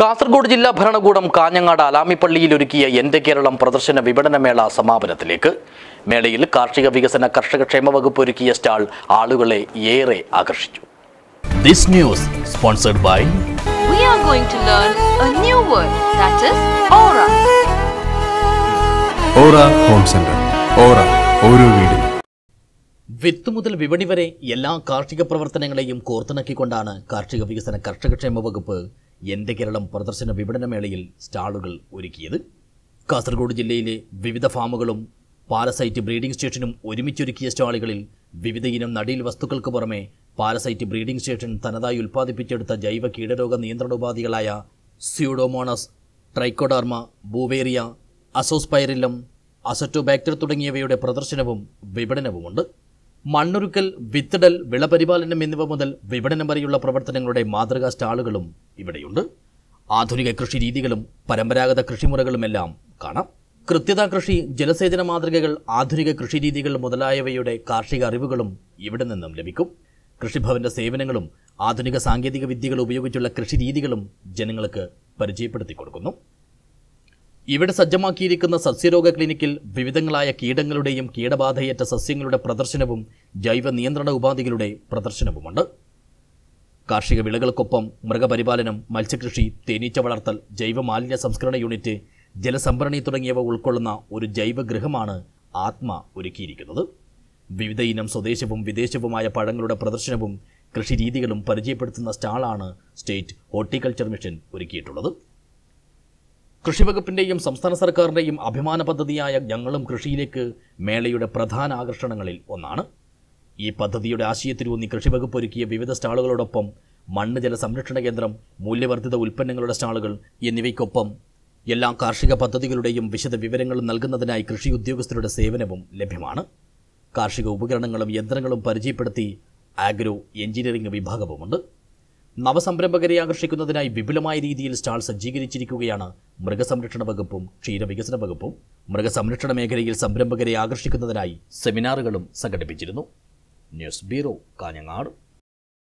കാസർഗോഡ് ജില്ലാ ഭരണകൂടം കാഞ്ഞങ്ങാട് അലാമിപ്പള്ളിയിൽ ഒരുക്കിയ എന്റെ കേരളം പ്രദർശന വിപണനമേള സമാപനത്തിലേക്ക് മേളയിൽ കാർഷിക വികസന കർഷക ക്ഷേമ വകുപ്പ് ഒരുക്കിയ സ്റ്റാൾ ആളുകളെ ഏറെ ആകർഷിച്ചു this news sponsored by we are going to learn a new word that is aura. Aura home centre Aura ഓരോ വീടിനും വിത്ത് മുതൽ വിപണി വരെ എല്ലാ കാർഷിക പ്രവർത്തനങ്ങളെയും കോർത്തിണക്കിക്കൊണ്ടാണ് കാർഷിക വികസന കർഷകക്ഷേമ വകുപ്പ് എന്റെ കേരളം പ്രദർശന വിപണനമേളയിൽ സ്റ്റാളുകൾ ഒരുക്കിയത് കാസർഗോഡ് ജില്ലയിലെ വിവിധ ഫാമുകളും പാരസൈറ്റ് ബ്രീഡിംഗ് സ്റ്റേഷനും ഒരുമിച്ചൊരുക്കിയ സ്റ്റാളുകളിൽ വിവിധ ഇനം നടീൽ വസ്തുക്കൾക്ക് പുറമെ പാരസൈറ്റ് ബ്രീഡിംഗ് സ്റ്റേഷൻ തനതായി ഉൽപ്പാദിപ്പിച്ചെടുത്ത ജൈവ കീടരോഗ നിയന്ത്രണോപാധികളായ Pseudomonas Trichoderma Beauveria Azospirillum Azotobacter തുടങ്ങിയവയുടെ പ്രദർശനവും വിപണനവുമുണ്ട് മണ്ണൊരുക്കൽ വിത്തിടൽ വിളപരിപാലനം എന്നിവ മുതൽ വിപണനം വരെയുള്ള പ്രവർത്തനങ്ങളുടെ മാതൃകാ സ്റ്റാളുകളും ഇവിടെയുണ്ട് ആധുനിക കൃഷി രീതികളും പരമ്പരാഗത കൃഷിമുറകളുമെല്ലാം കാണാം കൃത്യത കൃഷി ജലസേചന മാതൃകകൾ ആധുനിക കൃഷി രീതികൾ മുതലായവയുടെ കാർഷിക അറിവുകളും ഇവിടെ നിന്നും ലഭിക്കും കൃഷിഭവന്റെ സേവനങ്ങളും ആധുനിക സാങ്കേതിക വിദ്യകൾ ഉപയോഗിച്ചുള്ള കൃഷി രീതികളും ജനങ്ങൾക്ക് പരിചയപ്പെടുത്തി കൊടുക്കുന്നു ഇവിടെ സജ്ജമാക്കിയിരിക്കുന്ന സസ്യരോഗ ക്ലിനിക്കിൽ വിവിധങ്ങളായ കീടങ്ങളുടെയും കീടബാധയേറ്റ സസ്യങ്ങളുടെ പ്രദർശനവും ജൈവ നിയന്ത്രണ ഉപാധികളുടെ പ്രദർശനവുമുണ്ട് കാർഷിക വിളകൾക്കൊപ്പം മൃഗപരിപാലനം മത്സ്യകൃഷി തേനീച്ച വളർത്തൽ ജൈവ മാലിന്യ സംസ്കരണ യൂണിറ്റ് ജലസംഭരണി തുടങ്ങിയവ ഉൾക്കൊള്ളുന്ന ഒരു ജൈവഗൃഹമാണ് ആത്മ ഒരുക്കിയിരിക്കുന്നത് വിവിധ ഇനം സ്വദേശവും വിദേശവുമായ പഴങ്ങളുടെ പ്രദർശനവും കൃഷിരീതികളും പരിചയപ്പെടുത്തുന്ന സ്റ്റാളാണ് സ്റ്റേറ്റ് ഹോർട്ടിക്കൾച്ചർ മിഷൻ ഒരുക്കിയിട്ടുള്ളത് കൃഷിവകുപ്പിന്റെയും സംസ്ഥാന സർക്കാരിന്റെയും അഭിമാന പദ്ധതിയായ ഞങ്ങളും കൃഷിയിലേക്ക് മേളയുടെ പ്രധാന ആകർഷണങ്ങളിൽ ഒന്നാണ് ഈ പദ്ധതിയുടെ ആശയത്തിലൂന്നി കൃഷിവകുപ്പ് ഒരുക്കിയ വിവിധ സ്റ്റാളുകളോടൊപ്പം മണ്ണ് ജല സംരക്ഷണ കേന്ദ്രം മൂല്യവർദ്ധിത ഉൽപ്പന്നങ്ങളുടെ സ്റ്റാളുകൾ എന്നിവയ്ക്കൊപ്പം എല്ലാ കാർഷിക പദ്ധതികളുടെയും വിശദ വിവരങ്ങളും നൽകുന്നതിനായി കൃഷി ഉദ്യോഗസ്ഥരുടെ സേവനവും ലഭ്യമാണ് കാർഷിക ഉപകരണങ്ങളും യന്ത്രങ്ങളും പരിചയപ്പെടുത്തി ആഗ്രോ എഞ്ചിനീയറിംഗ് വിഭാഗവുമുണ്ട് നവസംരംഭകരെ ആകർഷിക്കുന്നതിനായി വിപുലമായ രീതിയിൽ സ്റ്റാൾ സജ്ജീകരിച്ചിരിക്കുകയാണ് മൃഗസംരക്ഷണ വകുപ്പും ക്ഷീരവികസന വകുപ്പും മൃഗസംരക്ഷണ മേഖലയിൽ സംരംഭകരെ ആകർഷിക്കുന്നതിനായി സെമിനാറുകളും സംഘടിപ്പിച്ചിരുന്നു ന്യൂസ് ബ്യൂറോ കാഞ്ഞങ്ങാട്